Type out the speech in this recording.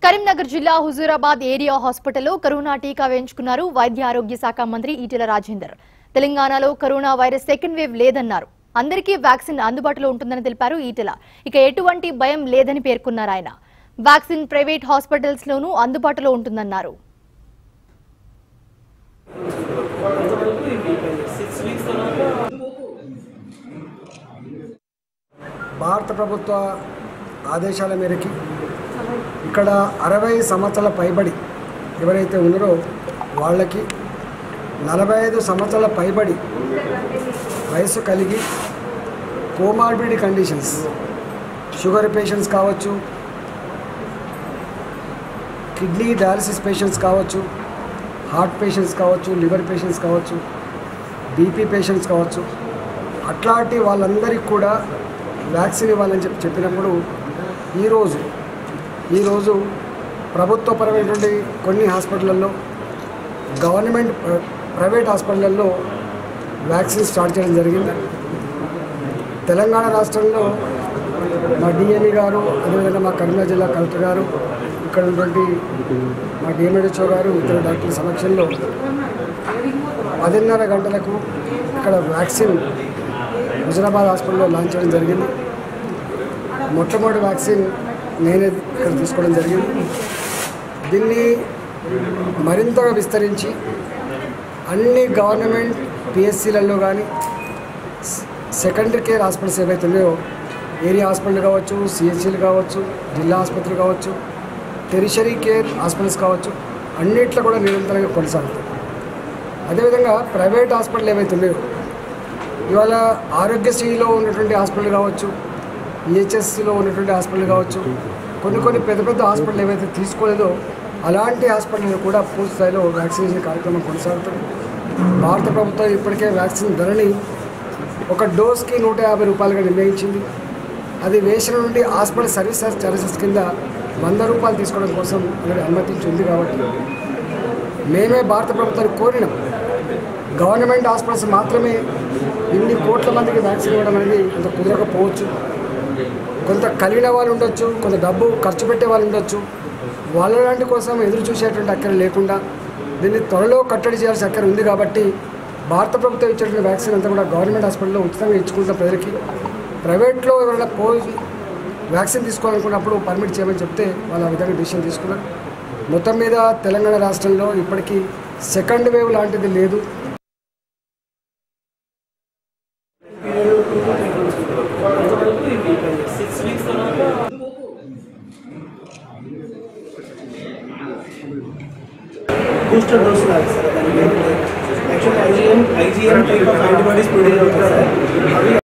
కరీంనగర్ జిల్లా హుజూరాబాద్ ఏరియా హాస్పిటల్లో కరోనా టీకా వేయించుకున్నారు వైద్య ఆరోగ్య శాఖ మంత్రి ఈటెల రాజేందర్ తెలంగాణలో కరోనా వైరస్ సెకండ్ వేవ్ లేదన్నారు అందరికీ వ్యాక్సిన్ అందుబాటులో ఉంటుందని తెలిపారు ఈటెల ఇక ఎటువంటి భయం లేదని పేర్కొన్నారు ఆయన వ్యాక్సిన్ ప్రైవేట్ హాస్పిటల్స్ లోనూ అందుబాటులో ఉంటుందన్నారు భారత ప్రభుత్వ ఆదేశాల మేరకి ఇక్కడ అరవై సంవత్సరాల పైబడి ఎవరైతే ఉన్నారో వాళ్ళకి నలభై ఐదు సంవత్సరాల పైబడి వయసు కలిగి కోమార్బిడ్ కండిషన్స్ షుగర్ పేషెంట్స్ కావచ్చు కిడ్నీ డయాలసిస్ పేషెంట్స్ కావచ్చు హార్ట్ పేషెంట్స్ కావచ్చు లివర్ పేషెంట్స్ కావచ్చు బీపీ పేషెంట్స్ కావచ్చు అట్లాంటి వాళ్ళందరికీ కూడా వ్యాక్సిన్ ఇవ్వాలని చెప్పి చెప్పినప్పుడు ఈరోజు ఈరోజు ప్రభుత్వపరమైనటువంటి కొన్ని హాస్పిటళ్ళల్లో గవర్నమెంట్ ప్ర- ప్రైవేట్ హాస్పిటళ్ళల్లో వ్యాక్సిన్ స్టార్ట్ చేయడం జరిగింది తెలంగాణ రాష్ట్రంలో మా డిఎంఈ గారు అదేవిధంగా మా కరీంనగర్ జిల్లా కలెక్టర్ గారు ఇక్కడ ఉన్నటువంటి మా డిఎంహెచ్ఓ గారు ఇతర డాక్టర్ల సమక్షంలో పదిన్నర గంటలకు ఇక్కడ వ్యాక్సిన్ హుజరాబాద్ హాస్పిటల్లో లాంచ్ చేయడం జరిగింది మొట్టమొదటి వ్యాక్సిన్ నేనే ఇక్కడ తీసుకోవడం జరిగింది దీన్ని మరింతగా విస్తరించి అన్ని గవర్నమెంట్ పిఎస్సీలలో కానీ సెకండరీ కేర్ హాస్పిటల్స్ ఏవైతే ఉన్నాయో ఏరియా హాస్పిటల్ కావచ్చు సిహెచ్సీలు కావచ్చు జిల్లా ఆసుపత్రులు కావచ్చు టెరిషరీ కేర్ హాస్పిటల్స్ కావచ్చు అన్నిట్లో కూడా నిరంతరంగా కొనసాగుతాయి అదేవిధంగా ప్రైవేట్ హాస్పిటల్ ఏవైతే ఉన్నాయో ఇవాళ ఆరోగ్యశ్రీలో ఉన్నటువంటి హాస్పిటల్ కావచ్చు ఈహెచ్ఎస్సిలో ఉన్నటువంటి హాస్పిటల్ కావచ్చు కొన్ని కొన్ని పెద్ద పెద్ద హాస్పిటల్ ఏవైతే తీసుకోలేదో అలాంటి హాస్పిటల్ కూడా పూర్తి స్థాయిలో వ్యాక్సినేషన్ కార్యక్రమం కొనసాగుతుంది భారత ప్రభుత్వం ఇప్పటికే వ్యాక్సిన్ ధరని ఒక డోస్కి నూట యాభై రూపాయలుగా నిర్ణయించింది అది వేసిన నుండి హాస్పిటల్ సర్వీస్ చార్జెస్ కింద వంద రూపాయలు తీసుకోవడం కోసం అనేది అనుమతించి ఉంది కాబట్టి మేమే భారత ప్రభుత్వాన్ని కోరినాం గవర్నమెంట్ హాస్పిటల్స్ మాత్రమే ఇన్ని కోట్ల మందికి వ్యాక్సిన్ ఇవ్వడం అనేది అంత కుదరకపోవచ్చు కొంత కలిగిన వాళ్ళు ఉండొచ్చు కొంత డబ్బు ఖర్చు పెట్టే వాళ్ళు ఉండొచ్చు వాళ్ళ లాంటి కోసం ఎదురు చూసేటువంటి అక్కర లేకుండా దీన్ని త్వరలో కట్టడి చేయాల్సిన అక్కర ఉంది కాబట్టి భారత ప్రభుత్వం ఇచ్చేటువంటి వ్యాక్సిన్ అంతా కూడా గవర్నమెంట్ హాస్పిటల్లో ఉచితంగా ఇచ్చుకుంటాం ప్రజలకి ప్రైవేట్లో ఎవరైనా పోయి వ్యాక్సిన్ తీసుకోవాలనుకున్నప్పుడు పర్మిట్ చేయమని చెప్తే వాళ్ళు ఆ విధంగా డిసిషన్ తీసుకున్నారు మొత్తం మీద తెలంగాణ రాష్ట్రంలో ఇప్పటికీ సెకండ్ వేవ్ లాంటిది లేదు బూస్టర్ డోస్ కాదు సార్ దానికి actual IgM IgM type of antibodies produce అవుతాయి సార్ అవి